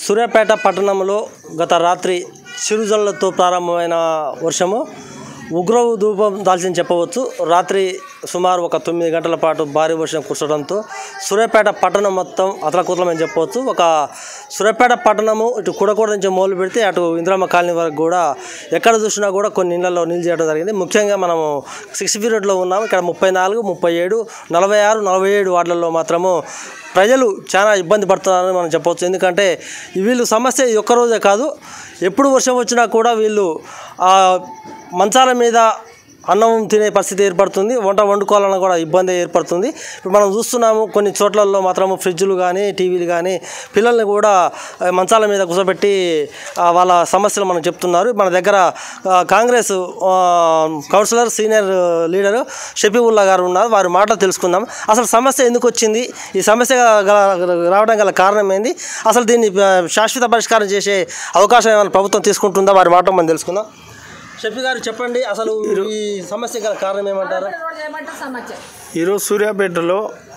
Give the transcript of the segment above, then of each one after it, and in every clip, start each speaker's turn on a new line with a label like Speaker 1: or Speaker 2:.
Speaker 1: సూర్యాపేట పట్టణంలో గత రాత్రి చిరుజల్లుతో ప్రారంభమైన వర్షము ఉగ్ర ధూపం దాల్చిన చెప్పవచ్చు రాత్రి సుమారు ఒక తొమ్మిది గంటల పాటు భారీ వర్షం కురవడంతో సూర్యాపేట పట్టణం మొత్తం అతలకుతలమని చెప్పవచ్చు ఒక సూర్యాపేట పట్టణము ఇటు కుడకూడ నుంచి మొదలు పెడితే అటు ఇందిరమ్మ కాలనీ వరకు కూడా ఎక్కడ చూసినా కూడా కొన్ని ఇళ్లలో నీళ్ళు చేయడం జరిగింది ముఖ్యంగా మనము సిక్స్ పీరియడ్లో ఉన్నాము ఇక్కడ ముప్పై నాలుగు ముప్పై ఏడు నలభై ఆరు నలభై ఏడు వార్డులలో మాత్రము ప్రజలు చాలా ఇబ్బంది పడుతున్నారని మనం చెప్పవచ్చు ఎందుకంటే వీళ్ళు సమస్య ఈ ఒక్క రోజే కాదు ఎప్పుడు వర్షం వచ్చినా కూడా వీళ్ళు ఆ మంచాల మీద అన్నం తినే పరిస్థితి ఏర్పడుతుంది వంట వండుకోవాలన్నా కూడా ఇబ్బంది ఏర్పడుతుంది ఇప్పుడు మనం చూస్తున్నాము కొన్ని చోట్లలో మాత్రము ఫ్రిడ్జ్లు కానీ టీవీలు కానీ పిల్లల్ని కూడా ఆ, మంచాల మీద కూర్చోబెట్టి ఆ, వాళ్ళ సమస్యలు మనం చెప్తున్నారు మన దగ్గర ఆ, కాంగ్రెస్ ఆ, కౌన్సిలర్ సీనియర్ లీడర్ షఫీవుల్లా గారు ఉన్నారు వారి మాటలు తెలుసుకుందాం అసలు సమస్య ఎందుకు వచ్చింది ఈ సమస్య గల- రావడం గల కారణం ఏంది అసలు దీన్ని ఆ, శాశ్వత పరిష్కారం చేసే అవకాశం ఏమైనా ప్రభుత్వం తీసుకుంటుందా వారి మాట మనం తెలుసుకుందాం షఫీ గారు చెప్పండి అసలు ఈ సమస్య గల కారణం ఏమంటారు
Speaker 2: ఈరోజు సూర్యాపేటలో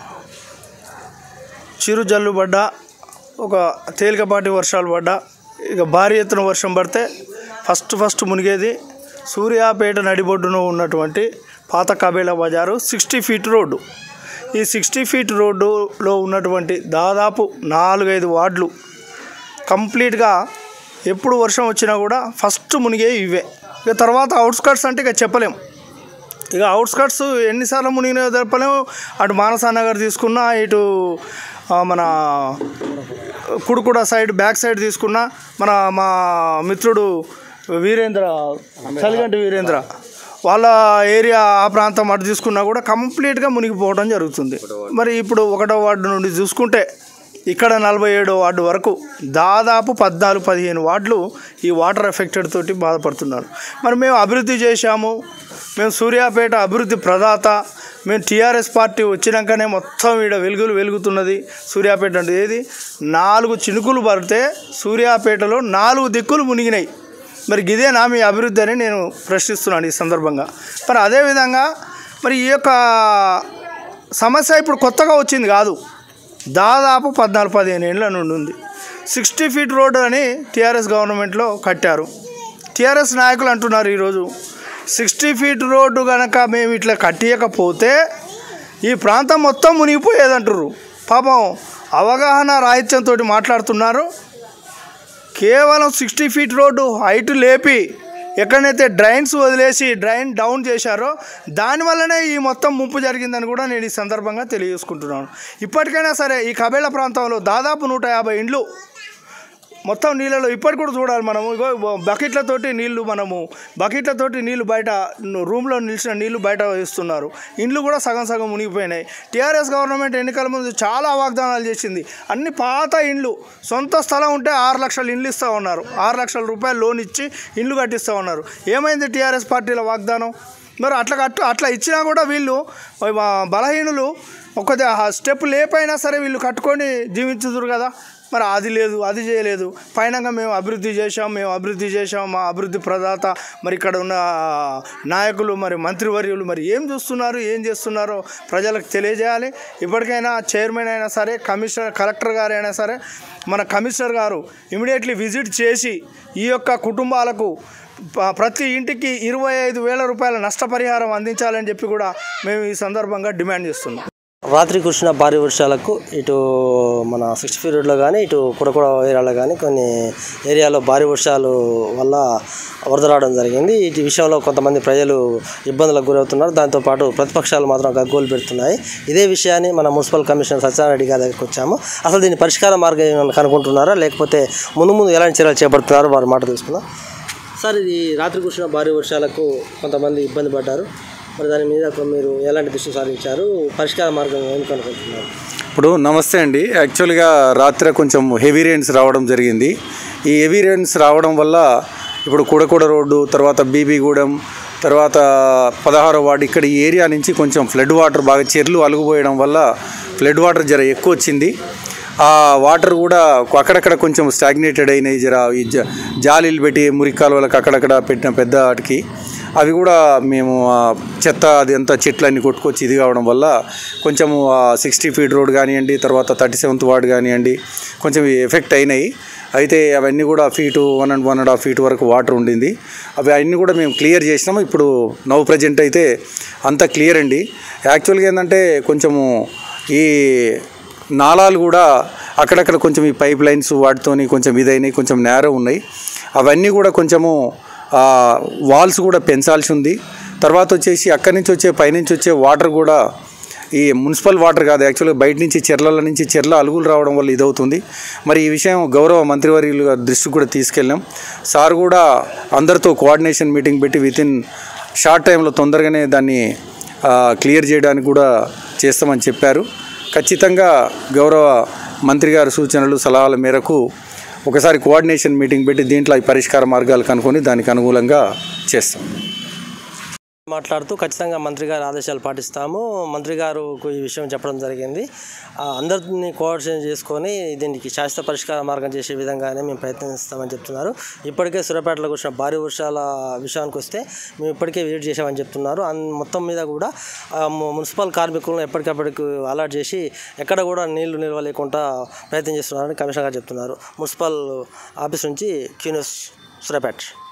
Speaker 2: చిరు జల్లు పడ్డ ఒక తేలికపాటి వర్షాలు పడ్డా ఇక భారీ ఎత్తున వర్షం పడితే ఫస్ట్ ఫస్ట్ మునిగేది సూర్యాపేట నడిబొడ్డున ఉన్నటువంటి పాత కబేలా బజారు సిక్స్టీ ఫీట్ రోడ్డు ఈ సిక్స్టీ ఫీట్ రోడ్డులో ఉన్నటువంటి దాదాపు నాలుగైదు వార్డులు కంప్లీట్గా ఎప్పుడు వర్షం వచ్చినా కూడా ఫస్ట్ మునిగే ఇవే ఇక తర్వాత అవుట్స్కట్స్ అంటే ఇక చెప్పలేం ఇక అవుట్స్కట్స్ ఎన్నిసార్లు మునిగినాయో తెలపలేము అటు మానసా నగర్ తీసుకున్నా ఇటు ఆ, మన కుడుకుడ సైడ్ బ్యాక్ సైడ్ తీసుకున్నా మన మా మిత్రుడు వీరేంద్ర చలిగంటి వీరేంద్ర వాళ్ళ ఏరియా ఆ ప్రాంతం అటు తీసుకున్నా కూడా కంప్లీట్గా మునిగిపోవడం జరుగుతుంది మరి ఇప్పుడు ఒకటో వార్డు నుండి చూసుకుంటే ఇక్కడ నలభై ఏడో వార్డు వరకు దాదాపు పద్నాలుగు పదిహేను వార్డులు ఈ వాటర్ ఎఫెక్టెడ్ తోటి బాధపడుతున్నారు మరి మేము అభివృద్ధి చేశాము మేము సూర్యాపేట అభివృద్ధి ప్రదాత మేము టీఆర్ఎస్ పార్టీ వచ్చినాకనే మొత్తం ఈడ వెలుగులు వెలుగుతున్నది సూర్యాపేట అంటే ఏది నాలుగు చినుకులు పడితే సూర్యాపేటలో నాలుగు దిక్కులు మునిగినాయి మరి ఇదేనా మీ అభివృద్ధి అని నేను ప్రశ్నిస్తున్నాను ఈ సందర్భంగా మరి అదేవిధంగా మరి ఈ యొక్క సమస్య ఇప్పుడు కొత్తగా వచ్చింది కాదు దాదాపు పద్నాలుగు పదిహేను ఏళ్ళ నుండి ఉంది సిక్స్టీ ఫీట్ రోడ్ అని టీఆర్ఎస్ గవర్నమెంట్లో కట్టారు టీఆర్ఎస్ నాయకులు అంటున్నారు ఈరోజు సిక్స్టీ ఫీట్ రోడ్డు కనుక మేము ఇట్లా కట్టియకపోతే ఈ ప్రాంతం మొత్తం మునిగిపోయేదంటారు పాపం అవగాహన రాహిత్యంతో మాట్లాడుతున్నారు కేవలం సిక్స్టీ ఫీట్ రోడ్డు హైట్ లేపి ఎక్కడైతే డ్రైన్స్ వదిలేసి డ్రైన్ డౌన్ చేశారో దానివల్లనే ఈ మొత్తం ముంపు జరిగిందని కూడా నేను ఈ సందర్భంగా తెలియజేసుకుంటున్నాను ఇప్పటికైనా సరే ఈ కబేళ ప్రాంతంలో దాదాపు నూట యాభై ఇండ్లు మొత్తం నీళ్ళలో ఇప్పటి కూడా చూడాలి మనము ఇగో బకెట్లతోటి నీళ్లు మనము బకెట్లతోటి నీళ్లు బయట రూమ్లో నిలిచిన నీళ్లు బయట వేస్తున్నారు ఇండ్లు కూడా సగం సగం మునిగిపోయినాయి టీఆర్ఎస్ గవర్నమెంట్ ఎన్నికల ముందు చాలా వాగ్దానాలు చేసింది అన్ని పాత ఇండ్లు సొంత స్థలం ఉంటే ఆరు లక్షల ఇండ్లు ఇస్తూ ఉన్నారు ఆరు లక్షల రూపాయలు లోన్ ఇచ్చి ఇండ్లు కట్టిస్తూ ఉన్నారు ఏమైంది టీఆర్ఎస్ పార్టీల వాగ్దానం మరి అట్లా కట్టు అట్లా ఇచ్చినా కూడా వీళ్ళు ఆ, బలహీనులు ఒక స్టెప్ లేపైనా సరే వీళ్ళు కట్టుకొని జీవించుదురు కదా మరి అది లేదు అది చేయలేదు పైనంగా మేము అభివృద్ధి చేశాం మేము అభివృద్ధి చేశాం మా అభివృద్ధి ప్రదాత మరి ఇక్కడ ఉన్న నాయకులు మరి మంత్రివర్యులు మరి ఏం చూస్తున్నారు ఏం చేస్తున్నారో ప్రజలకు తెలియజేయాలి ఇప్పటికైనా చైర్మన్ అయినా సరే కమిషనర్ కలెక్టర్ గారు అయినా సరే మన కమిషనర్ గారు ఇమీడియట్లీ విజిట్ చేసి ఈ యొక్క కుటుంబాలకు ప- ప్రతి ఇంటికి ఇరవై ఐదు వేల రూపాయల నష్టపరిహారం అందించాలని చెప్పి కూడా మేము ఈ సందర్భంగా డిమాండ్ చేస్తున్నాం
Speaker 1: రాత్రి కురిసిన భారీ వర్షాలకు ఇటు మన సిక్స్టీ ఫీట్ రోడ్లో కానీ ఇటు కుడకుడ ఏరియాలో కానీ కొన్ని ఏరియాలో భారీ వర్షాలు వల్ల వరద రావడం జరిగింది ఈ విషయంలో కొంతమంది ప్రజలు ఇబ్బందులకు గురవుతున్నారు దాంతోపాటు ప్రతిపక్షాలు మాత్రం గగ్గోలు పెడుతున్నాయి ఇదే విషయాన్ని మన మున్సిపల్ కమిషనర్ సత్యనారాయణ గారి దగ్గరికి వచ్చాము అసలు దీని పరిష్కార మార్గం ఏమైనా కనుక్కుంటున్నారా లేకపోతే ముందు ముందు ఎలాంటి చర్యలు చేపడుతున్నారో వారి మాట తెలుసుకుందాం సార్ ఇది రాత్రి కురిసిన భారీ వర్షాలకు కొంతమంది ఇబ్బంది పడ్డారు మరి దాని మీద మీరు ఎలాంటి దృష్టి సారించారు పరిష్కార మార్గం ఏమి కనుక్కుంటున్నారు
Speaker 3: ఇప్పుడు నమస్తే అండి యాక్చువల్గా రాత్రి కొంచెం హెవీ రెయిన్స్ రావడం జరిగింది ఈ హెవీ రెయిన్స్ రావడం వల్ల ఇప్పుడు కూడకూడ రోడ్డు తర్వాత బీబీగూడెం తర్వాత పదహారో వార్డు ఇక్కడ ఈ ఏరియా నుంచి కొంచెం ఫ్లడ్ వాటర్ బాగా చెర్లు అలుగుపోయడం వల్ల ఫ్లడ్ వాటర్ జర ఎక్కువ వచ్చింది ఆ వాటర్ కూడా అక్కడక్కడ కొంచెం స్టాగ్నేటెడ్ అయినాయి జర ఈ జ జాలీలు పెట్టి మురికి కాలువలకు అక్కడక్కడ పెట్టిన పెద్ద వాటికి అవి కూడా మేము ఆ చెత్త అది అంతా చెట్లన్నీ కొట్టుకొచ్చి ఇది కావడం వల్ల కొంచెము సిక్స్టీ ఫీట్ రోడ్ కానివ్వండి తర్వాత థర్టీ సెవెంత్ వార్డ్ కానివ్వండి కొంచెం ఎఫెక్ట్ అయినాయి అయితే అవన్నీ కూడా feet one and one and half feet వరకు వాటర్ ఉండింది అవి అన్నీ కూడా మేము క్లియర్ చేసినాము ఇప్పుడు నవ్ ప్రజెంట్ అయితే అంతా క్లియర్ అండి యాక్చువల్గా ఏంటంటే కొంచెము ఈ నాలాలు కూడా అక్కడక్కడ కొంచెం ఈ పైప్ లైన్స్ వాటితోని కొంచెం ఇదైనాయి కొంచెం నేరో ఉన్నాయి అవన్నీ కూడా కొంచెము వాల్స్ కూడా పెంచాల్సి ఉంది తర్వాత వచ్చేసి అక్కడి నుంచి వచ్చే పైనుంచి వచ్చే వాటర్ కూడా ఈ మున్సిపల్ వాటర్ కాదు యాక్చువల్గా బయట నుంచి చెర్ల నుంచి చెర్ల అలుగులు రావడం వల్ల ఇదవుతుంది మరి ఈ విషయం గౌరవ మంత్రివర్యులు గారి దృష్టికి కూడా తీసుకెళ్ళాం సార్ కూడా అందరితో కోఆర్డినేషన్ మీటింగ్ పెట్టి విత్ ఇన్ షార్ట్ టైంలో తొందరగానే దాన్ని క్లియర్ చేయడానికి కూడా చేస్తామని చెప్పారు ఖచ్చితంగా గౌరవ మంత్రి గారి సూచనలు సలహాల మేరకు ఒకసారి కోఆర్డినేషన్ మీటింగ్ పెట్టి దీంట్లో ఈ పరిష్కార మార్గాలు కనుక్కొని దానికి అనుకూలంగా చేస్తాం
Speaker 1: మాట్లాడుతూ ఖచ్చితంగా మంత్రి గారి ఆదేశాలు పాటిస్తాము మంత్రి గారు ఈ విషయం చెప్పడం జరిగింది ఆ, అందరిని కోఆర్డినేషన్ చేసుకొని దీనికి శాశ్వత పరిష్కార మార్గం చేసే విధంగానే మేము ప్రయత్నిస్తామని చెప్తున్నారు ఇప్పటికే సూర్యాపేటలో వచ్చిన భారీ వర్షాల విషయానికి వస్తే మేము ఇప్పటికే విజిట్ చేసామని చెప్తున్నారు అన్ మొత్తం మీద కూడా ఆ, ము- మున్సిపల్ కార్మికులను ఎప్పటికప్పటికి అలర్ట్ చేసి ఎక్కడ కూడా నీళ్లు నిల్వ లేకుండా ప్రయత్నం చేస్తున్నారని కమిషనర్ గారు చెప్తున్నారు మున్సిపల్ ఆఫీస్ నుంచి క్యూనిస్ సూర్యాపేట